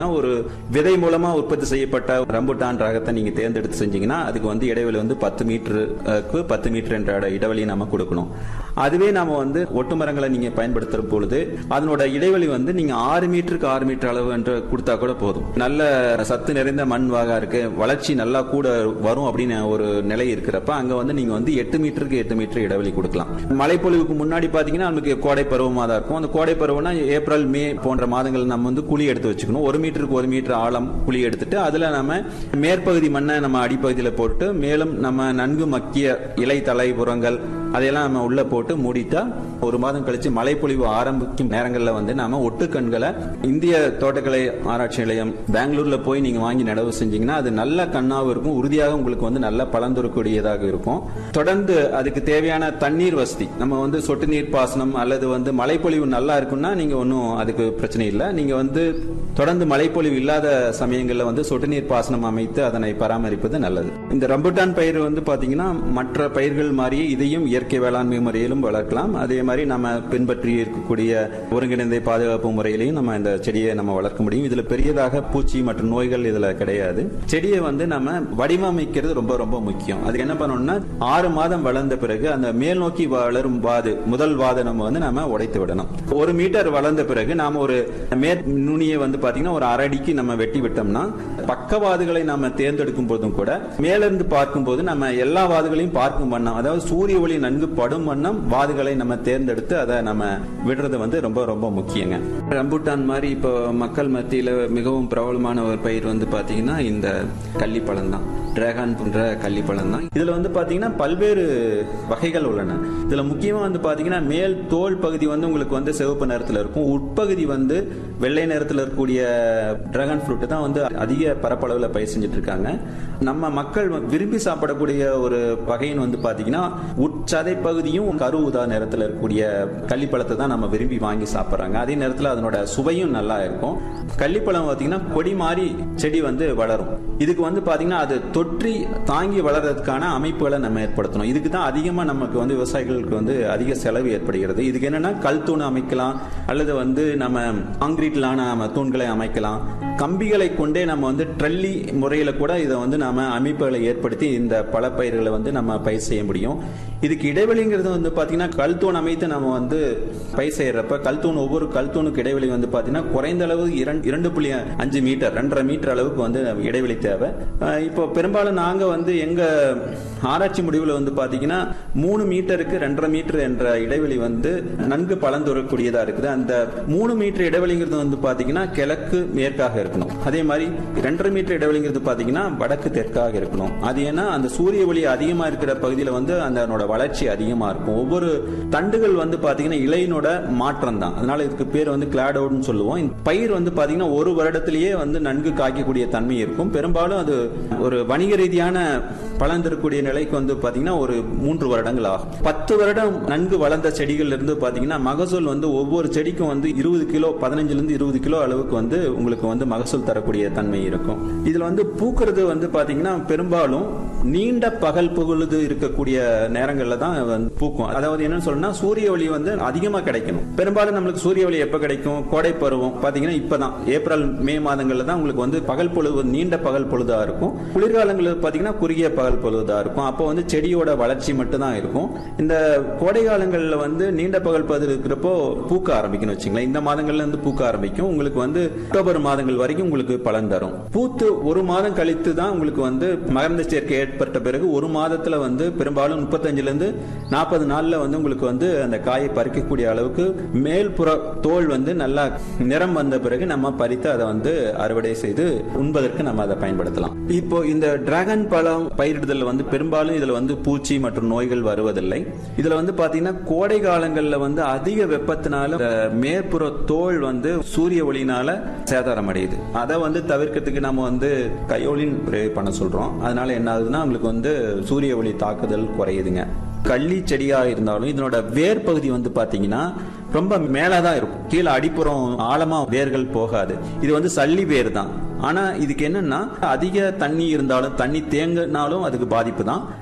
ஒரு விதை மூலமா உற்பத்தி செய்யப்பட்ட ரம்புட்டான் ரகத்தை நீங்க தேர்ந்தெடுத்து செஞ்சீங்கன்னா அதுக்கு வந்து இடைவெளி வந்து பத்து மீட்டருக்கு பத்து மீட்டர் என்ற இடைவெளி நம்ம கொடுக்கணும் அதுவே நாம வந்து ஒட்டு மரங்களை நீங்க பயன்படுத்துற பொழுது அதனோட இடைவெளி வந்து நீங்க ஆறு மீட்டருக்கு ஆறு மீட்டர் அளவு என்று கொடுத்தா கூட போதும் நல்ல சத்து நிறைந்த மண் வாகா இருக்கு வளர்ச்சி நல்லா கூட வரும் அப்படின்னு ஒரு நிலை இருக்கிறப்ப அங்க வந்து நீங்க வந்து எட்டு மீட்டருக்கு எட்டு மீட்டர் இடைவெளி கொடுக்கலாம் மழைப்பொழிவுக்கு முன்னாடி பாத்தீங்கன்னா நமக்கு கோடை பருவமா தான் இருக்கும் அந்த கோடை பருவம்னா ஏப்ரல் மே போன்ற மாதங்கள் நம்ம வந்து குழி எடுத்து வச்சுக்கணும் ஒரு மீட்டருக்கு ஒரு மீட்டர் ஆழம் குழி எடுத்துட்டு அதுல நம்ம மேற்பகுதி மண்ணை நம்ம அடிப்பகுதியில போட்டு மேலும் நம்ம நன்கு மக்கிய இலை தலை புறங்கள் அதையெல்லாம் நம்ம உள்ள போட்டு மூடிட்டா ஒரு மாதம் கழிச்சு மழைப்பொழிவு ஆரம்பிக்கும் நேரங்கள்ல வந்து நாம ஒட்டுக்கண்களை இந்திய தோட்டக்கலை ஆராய்ச்சி நிலையம் பெங்களூர்ல போய் நீங்க வாங்கி நடவு செஞ்சீங்கன்னா அது நல்ல கண்ணாவும் இருக்கும் உறுதியாக உங்களுக்கு வந்து நல்ல பலன் தரக்கூடியதாக இருக்கும் தொடர்ந்து அதுக்கு தேவையான தண்ணீர் வசதி நம்ம வந்து சொட்டு நீர் பாசனம் அல்லது வந்து மழைப்பொழிவு நல்லா இருக்கும்னா நீங்க ஒன்றும் அதுக்கு பிரச்சனை இல்லை நீங்க வந்து தொடர்ந்து மழைப்பொழிவு இல்லாத சமயங்கள்ல வந்து சொட்டு நீர் பாசனம் அமைத்து அதனை பராமரிப்பது நல்லது இந்த ரம்புட்டான் பயிர் வந்து பாத்தீங்கன்னா மற்ற பயிர்கள் மாதிரியே இதையும் இயற்கை வேளாண்மை முறையிலும் வளர்க்கலாம் அதே மாதிரி நம்ம பின்பற்றி இருக்கக்கூடிய ஒருங்கிணைந்த பாதுகாப்பு முறையிலையும் நம்ம இந்த செடியை நம்ம வளர்க்க முடியும் இதுல பெரியதாக பூச்சி மற்றும் நோய்கள் இதுல கிடையாது செடியை வந்து நம்ம வடிவமைக்கிறது ரொம்ப ரொம்ப முக்கியம் அதுக்கு என்ன பண்ணணும்னா ஆறு மாதம் வளர்ந்த பிறகு அந்த மேல் நோக்கி வளரும் வாது முதல் வாதை நம்ம வந்து நம்ம உடைத்து விடணும் ஒரு மீட்டர் வளர்ந்த பிறகு நாம ஒரு மேற் நுனியை வந்து பாத்தீங்கன்னா ஒரு அரை அடிக்கு நம்ம வெட்டி விட்டோம்னா பக்கவாதுகளை நம்ம தேர்ந்தெடுக்கும் போதும் கூட மேலிருந்து பார்க்கும் போது நம்ம எல்லா வாதுகளையும் பார்க்கும் வண்ணம் அதாவது சூரிய ஒளி நன்கு படும் வண்ணம் வாதுகளை நம்ம தேர்ந்தெடுத்து அதை நம்ம விடுறது வந்து ரொம்ப ரொம்ப முக்கியங்க ரம்புட்டான் மாதிரி இப்போ மக்கள் மத்தியில மிகவும் பிரபலமான ஒரு பயிர் வந்து பாத்தீங்கன்னா இந்த கள்ளிப்பழம் தான் டிராகன் போன்ற கள்ளிப்பழம் தான் இதுல வந்து பாத்தீங்கன்னா பல்வேறு வகைகள் உள்ளன இதுல முக்கியமா வந்து பாத்தீங்கன்னா மேல் தோல் பகுதி வந்து உங்களுக்கு வந்து சிவப்பு நிறத்துல இருக்கும் உட்பகுதி வந்து வெள்ளை நிறத்துல இருக்கக்கூடிய டிராகன் ஃப்ரூட் தான் வந்து அதிக பரப்பளவுல பயிர் செஞ்சுட்டு இருக்காங்க நம்ம மக்கள் விரும்பி சாப்பிடக்கூடிய ஒரு வகைன்னு வந்து பாத்தீங்கன்னா உட்சதை பகுதியும் கரு ஊதா நிறத்துல இருக்கக்கூடிய கள்ளிப்பழத்தை தான் நம்ம விரும்பி வாங்கி சாப்பிடுறாங்க அதே நேரத்துல அதனோட சுவையும் நல்லா இருக்கும் கள்ளிப்பழம் பாத்தீங்கன்னா கொடி மாதிரி செடி வந்து வளரும் இதுக்கு வந்து பாத்தீங்கன்னா அது தொற்றி தாங்கி வளர்றதுக்கான அமைப்புகளை நம்ம ஏற்படுத்தணும் இதுக்கு தான் அதிகமா நமக்கு வந்து விவசாயிகளுக்கு வந்து அதிக செலவு ஏற்படுகிறது இதுக்கு என்னன்னா கல் தூண் அமைக்கலாம் அல்லது வந்து நம்ம காங்கிரீட்லான நம்ம தூண்களை அமைக்கலாம் கம்பிகளை கொண்டே நம்ம வந்து ட்ரல்லி முறையில கூட இதை வந்து நாம அமைப்புகளை ஏற்படுத்தி இந்த பல பயிர்களை வந்து நம்ம பயிர் செய்ய முடியும் இதுக்கு இடைவெளிங்கிறது வந்து பாத்தீங்கன்னா கல் தூண் அமைத்து நம்ம வந்து பயிர் செய்யறப்ப கல் தூண் ஒவ்வொரு கல் தூணுக்கு இடைவெளி வந்து பாத்தீங்கன்னா குறைந்த அளவு இரண்டு இரண்டு புள்ளி அஞ்சு மீட்டர் ரெண்டரை மீட்டர் அளவுக்கு வந்து இடைவெளி தேவை அஹ் இப்போ பெரும்பாலும் நாங்க வந்து எங்க ஆராய்ச்சி முடிவுல வந்து பாத்தீங்கன்னா மூணு மீட்டருக்கு ரெண்டரை மீட்டர் என்ற இடைவெளி வந்து நன்கு பலந்துரக்கூடியதா இருக்குது அந்த மூணு மீட்டர் இடைவெளிங்கிறது வந்து பாத்தீங்கன்னா கிழக்கு மேற்காக இருக்கணும் அதே மாதிரி ரெண்டரை மீட்டர் இடைவெளிங்கிறது பாத்தீங்கன்னா வடக்கு தெற்காக இருக்கணும் அது ஏன்னா அந்த சூரிய ஒளி அதிகமா இருக்கிற பகுதியில வந்து அதனோட வளர்ச்சி அதிகமா இருக்கும் ஒவ்வொரு தண்டுகள் வந்து பாத்தீங்கன்னா இலையினோட மாற்றம் தான் அதனால இதுக்கு பேர் வந்து கிளாடோட்னு சொல்லுவோம் இந்த பயிர் வந்து பாத்தீங்கன்னா ஒரு வருடத்திலேயே வந்து நன்கு காய்க்கக்கூடிய தன்மை இருக்கும் பெரும்பாலும் அது ஒரு வணிக ரீதியான பலன் தரக்கூடிய நிலைக்கு வந்து பாத்தீங்கன்னா ஒரு மூன்று வருடங்கள் ஆகும் பத்து வருடம் நன்கு வளர்ந்த செடிகள் இருந்து பாத்தீங்கன்னா மகசூல் வந்து ஒவ்வொரு செடிக்கும் வந்து இருபது கிலோ பதினஞ்சுல இருந்து இருபது கிலோ அளவுக்கு வந்து உங்களுக்கு வந்து மகசூல் தரக்கூடிய தன்மை இருக்கும் இதுல வந்து பூக்கிறது வந்து பாத்தீங்கன்னா பெரும்பாலும் நீண்ட பகல் பொழுது இருக்கக்கூடிய நேரங்கள்ல தான் வந்து பூக்கும் அதாவது என்னன்னு சொல்லணும்னா சூரிய ஒளி வந்து அதிகமா கிடைக்கணும் பெரும்பாலும் நம்மளுக்கு சூரிய ஒளி எப்ப கிடைக்கும் கோடை பருவம் பாத்தீங்கன்னா இப்பதான் ஏப்ரல் மே மாதங்கள்ல தான் உங்களுக்கு வந்து பகல் பொழுது நீண்ட பகல் பொழுதா இருக்கும் குளிர்காலங்களில் பாத்தீங்கன்னா குறுகிய பகல் பொழுதா இருக்கும் அப்போ வந்து செடியோட வளர்ச்சி மட்டும் தான் இருக்கும் இந்த கோடை காலங்கள்ல வந்து நீண்ட பகல் பொழுது இருக்கிறப்போ பூக்க ஆரம்பிக்கணும் வச்சுங்களேன் இந்த மாதங்கள்ல இருந்து பூக்க ஆரம்பிக்கும் உங்களுக்கு வந்து அக்டோபர் மாதங்கள் வரைக்கும் உங்களுக்கு பலன் தரும் பூத்து ஒரு மாதம் கழித்து தான் உங்களுக்கு வந்து மகரந்த சேர்க்கை ஏற்பட்ட பிறகு ஒரு மாதத்துல வந்து பெரும்பாலும் முப்பத்தஞ்சுல இருந்து நாற்பது நாள்ல வந்து உங்களுக்கு வந்து அந்த காயை பறிக்கக்கூடிய அளவுக்கு மேல்புற தோல் வந்து நல்லா நிறம் வந்த பிறகு நம்ம பறித்து அதை வந்து அறுவடை செய்து உண்பதற்கு நம்ம அதை பயன்படுத்தலாம் இப்போ இந்த டிராகன் பழம் பயிரிடுதல் வந்து பெரும்பாலும் இதுல வந்து பூச்சி மற்றும் நோய்கள் வருவதில்லை இதுல வந்து பாத்தீங்கன்னா கோடை காலங்கள்ல வந்து அதிக வெப்பத்தினால இந்த மேற்புற தோல் வந்து சூரிய ஒளியினால சேதாரம் அடையுது அதை வந்து தவிர்க்கிறதுக்கு நம்ம வந்து கையோலின் பிரயோகம் பண்ண சொல்றோம் அதனால என்ன ஆகுதுன்னா உங்களுக்கு வந்து சூரிய ஒளி தாக்குதல் குறையுதுங்க கள்ளி செடியா இருந்தாலும் இதனோட வேர் பகுதி வந்து பாத்தீங்கன்னா ரொம்ப மேலதான் இருக்கும் கீழே அடிப்புறம் ஆழமா வேர்கள் போகாது இது வந்து சல்லி வேர் தான் ஆனா இதுக்கு என்னன்னா அதிக தண்ணி இருந்தாலும் தண்ணி தேங்கினாலும் அதுக்கு பாதிப்பு தான்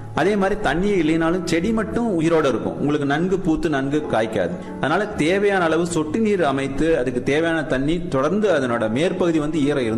அதே மாதிரி தண்ணி இல்லைனாலும் செடி மட்டும் உயிரோட இருக்கும் உங்களுக்கு நன்கு பூத்து நன்கு காய்க்காது அதனால தேவையான அளவு சொட்டு நீர் அமைத்து அதுக்கு தேவையான தண்ணி தொடர்ந்து அதனோட மேற்பகுதி வந்து ஈரம்